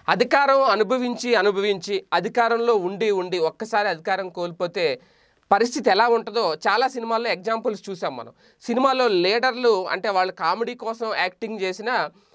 అధికారం అనుభవించి అనుభవించి అధికారంలో ఉండి ఉండి ఒక్కసారి అధికారం కోల్పోతే పరిస్థితి ఎలా ఉంటుందో చాలా సినిమాల్లో ఎగ్జాంపుల్స్ చూసాం మనం సినిమాలో లీడర్లు అంటే వాళ్ళు కామెడీ కోసం యాక్టింగ్ చేసిన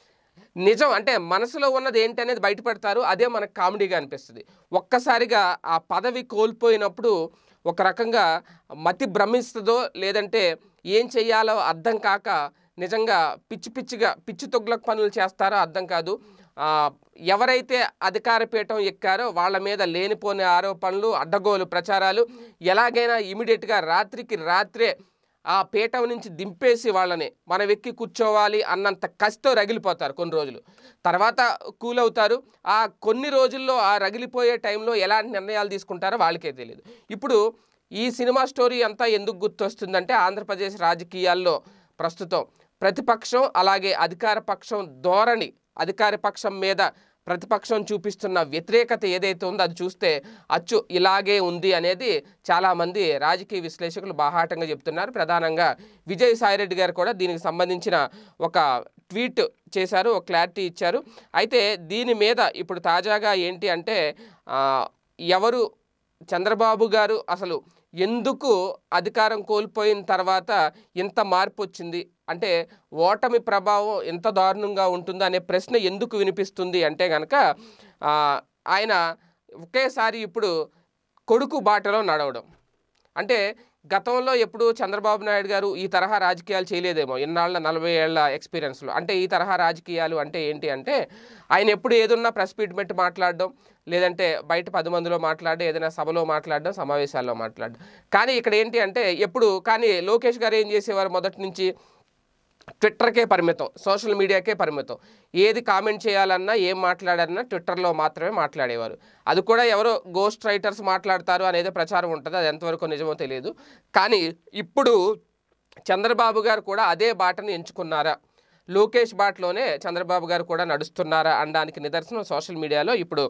నిజం అంటే మనసులో ఉన్నది ఏంటి అనేది బయటపెడతారు అదే మనకు కామెడీగా అనిపిస్తుంది ఒక్కసారిగా ఆ పదవి కోల్పోయినప్పుడు ఒక రకంగా మతి భ్రమిస్తుందో లేదంటే ఏం చెయ్యాలో అర్థం కాక నిజంగా పిచ్చి పిచ్చిగా పిచ్చి తొగ్గులకు పనులు చేస్తారో అర్థం కాదు ఆ, ఎవరైతే అధికార పీఠం ఎక్కారో వాళ్ళ మీద లేనిపోని ఆరోపణలు అడ్డగోలు ప్రచారాలు ఎలాగైనా ఇమీడియట్గా రాత్రికి రాత్రే ఆ పీఠం నుంచి దింపేసి వాళ్ళని మనం ఎక్కి కూర్చోవాలి అన్నంత కసితో రగిలిపోతారు కొన్ని రోజులు తర్వాత కూల్ అవుతారు ఆ కొన్ని రోజుల్లో ఆ రగిలిపోయే టైంలో ఎలాంటి నిర్ణయాలు తీసుకుంటారో వాళ్ళకే తెలియదు ఇప్పుడు ఈ సినిమా స్టోరీ అంతా ఎందుకు గుర్తొస్తుందంటే ఆంధ్రప్రదేశ్ రాజకీయాల్లో ప్రస్తుతం ప్రతిపక్షం అలాగే అధికార పక్షం ధోరణి అధికార పక్షం మీద ప్రతిపక్షం చూపిస్తున్న వ్యతిరేకత ఏదైతే ఉందో అది చూస్తే అచ్చు ఇలాగే ఉంది అనేది చాలామంది రాజకీయ విశ్లేషకులు బాహాటంగా చెప్తున్నారు ప్రధానంగా విజయసాయిరెడ్డి గారు కూడా దీనికి సంబంధించిన ఒక ట్వీట్ చేశారు ఒక క్లారిటీ ఇచ్చారు అయితే దీని మీద ఇప్పుడు తాజాగా ఏంటి అంటే ఆ, ఎవరు చంద్రబాబు గారు అసలు ఎందుకు అధికారం కోల్పోయిన తర్వాత ఇంత మార్పు వచ్చింది అంటే ఓటమి ప్రభావం ఎంత దారుణంగా ఉంటుందో అనే ప్రశ్న ఎందుకు వినిపిస్తుంది అంటే కనుక ఆ, ఆయన ఒకేసారి ఇప్పుడు కొడుకు బాటలో నడవడం అంటే గతంలో ఎప్పుడు చంద్రబాబు నాయుడు గారు ఈ తరహా రాజకీయాలు చేయలేదేమో ఇన్నాళ్ళ నలభై ఏళ్ల ఎక్స్పీరియన్స్లో అంటే ఈ తరహా రాజకీయాలు అంటే ఏంటి అంటే ఆయన ఎప్పుడు ఏదున్నా ప్రెస్ మీట్ పెట్టి మాట్లాడడం లేదంటే బయట పది మందిలో మాట్లాడడం ఏదైనా సభలో మాట్లాడడం సమావేశాల్లో మాట్లాడడం కానీ ఇక్కడ ఏంటి అంటే ఎప్పుడు కానీ లోకేష్ గారు ఏం చేసేవారు మొదటి నుంచి ట్విట్టర్కే పరిమితం సోషల్ మీడియాకే పరిమితం ఏది కామెంట్ చేయాలన్నా ఏం మాట్లాడాలన్నా ట్విట్టర్లో మాత్రమే మాట్లాడేవారు అది కూడా ఎవరో గోస్ట్ రైటర్స్ మాట్లాడతారు అనేది ప్రచారం ఉంటుంది అది ఎంతవరకు నిజమో తెలియదు కానీ ఇప్పుడు చంద్రబాబు గారు కూడా అదే బాటను ఎంచుకున్నారా లోకేష్ బాటలోనే చంద్రబాబు గారు కూడా నడుస్తున్నారా అనడానికి నిదర్శనం సోషల్ మీడియాలో ఇప్పుడు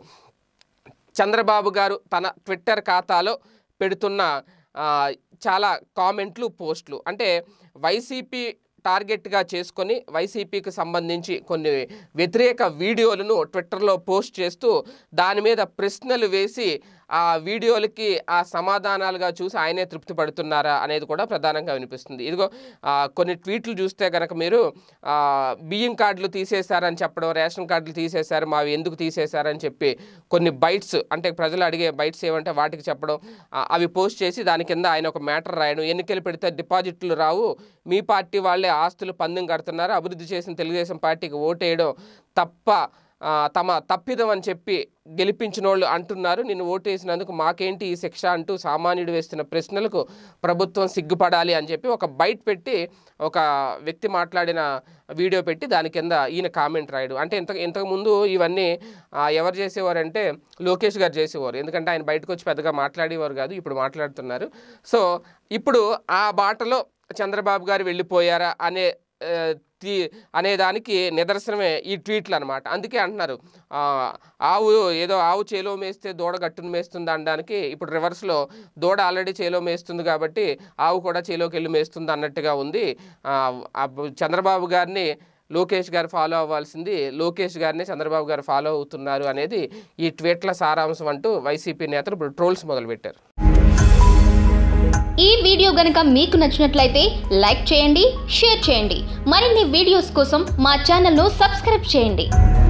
చంద్రబాబు గారు తన ట్విట్టర్ ఖాతాలో పెడుతున్న ఆ, చాలా కామెంట్లు పోస్టులు అంటే వైసీపీ టార్గెట్గా చేసుకొని వైసీపీకి సంబంధించి కొన్ని వ్యతిరేక వీడియోలను ట్విట్టర్లో పోస్ట్ చేస్తూ దాని మీద ప్రశ్నలు వేసి ఆ వీడియోలకి ఆ సమాధానాలుగా చూసి ఆయనే తృప్తి పడుతున్నారా అనేది కూడా ప్రధానంగా వినిపిస్తుంది ఇదిగో ఆ, కొన్ని ట్వీట్లు చూస్తే కనుక మీరు ఆ, బియ్యం కార్డులు తీసేశారని చెప్పడం రేషన్ కార్డులు తీసేశారు మావి ఎందుకు తీసేశారని చెప్పి కొన్ని బైట్స్ అంటే ప్రజలు అడిగే బైట్స్ ఏమంటే వాటికి చెప్పడం ఆ, అవి పోస్ట్ చేసి దాని కింద ఆయన ఒక మ్యాటర్ రాయడం ఎన్నికలు పెడితే డిపాజిట్లు రావు మీ పార్టీ వాళ్ళే ఆస్తులు పందెం కడుతున్నారు అభివృద్ధి చేసిన తెలుగుదేశం పార్టీకి ఓటేయడం తప్ప ఆ, తమ తప్పిదం అని చెప్పి గెలిపించిన వాళ్ళు అంటున్నారు నిన్ను ఓటేసినందుకు మాకేంటి ఈ శిక్ష అంటూ సామాన్యుడు వేస్తున్న ప్రశ్నలకు ప్రభుత్వం సిగ్గుపడాలి అని చెప్పి ఒక బైట్ పెట్టి ఒక వ్యక్తి మాట్లాడిన వీడియో పెట్టి దాని కింద ఈయన కామెంట్ రాయడు అంటే ఇంత ఇంతకుముందు ఇవన్నీ ఆ, ఎవరు చేసేవారంటే లోకేష్ గారు చేసేవారు ఎందుకంటే ఆయన బయటకు వచ్చి పెద్దగా మాట్లాడేవారు కాదు ఇప్పుడు మాట్లాడుతున్నారు సో ఇప్పుడు ఆ బాటలో చంద్రబాబు గారు వెళ్ళిపోయారా అనే ఆ, తీ అనే దానికి నిదర్శనమే ఈ ట్వీట్లు అనమాట అందుకే అంటున్నారు ఆ, ఆవు ఏదో ఆవు చేలో మేస్తే దూడ గట్టును మేస్తుంది అనడానికి ఇప్పుడు రివర్స్లో దూడ ఆల్రెడీ చేలో మేస్తుంది కాబట్టి ఆవు కూడా చేలోకి వెళ్ళి మేస్తుంది అన్నట్టుగా ఉంది ఆ, ఆ చంద్రబాబు గారిని లోకేష్ గారు ఫాలో అవ్వాల్సింది లోకేష్ గారిని చంద్రబాబు గారు ఫాలో అవుతున్నారు అనేది ఈ ట్వీట్ల సారాంశం అంటూ వైసీపీ నేతలు ఇప్పుడు ట్రోల్స్ మొదలుపెట్టారు ఈ వీడియో గనుక మీకు నచ్చినట్లయితే లైక్ చేయండి షేర్ చేయండి మరిన్ని వీడియోస్ కోసం మా ఛానల్ను సబ్స్క్రైబ్ చేయండి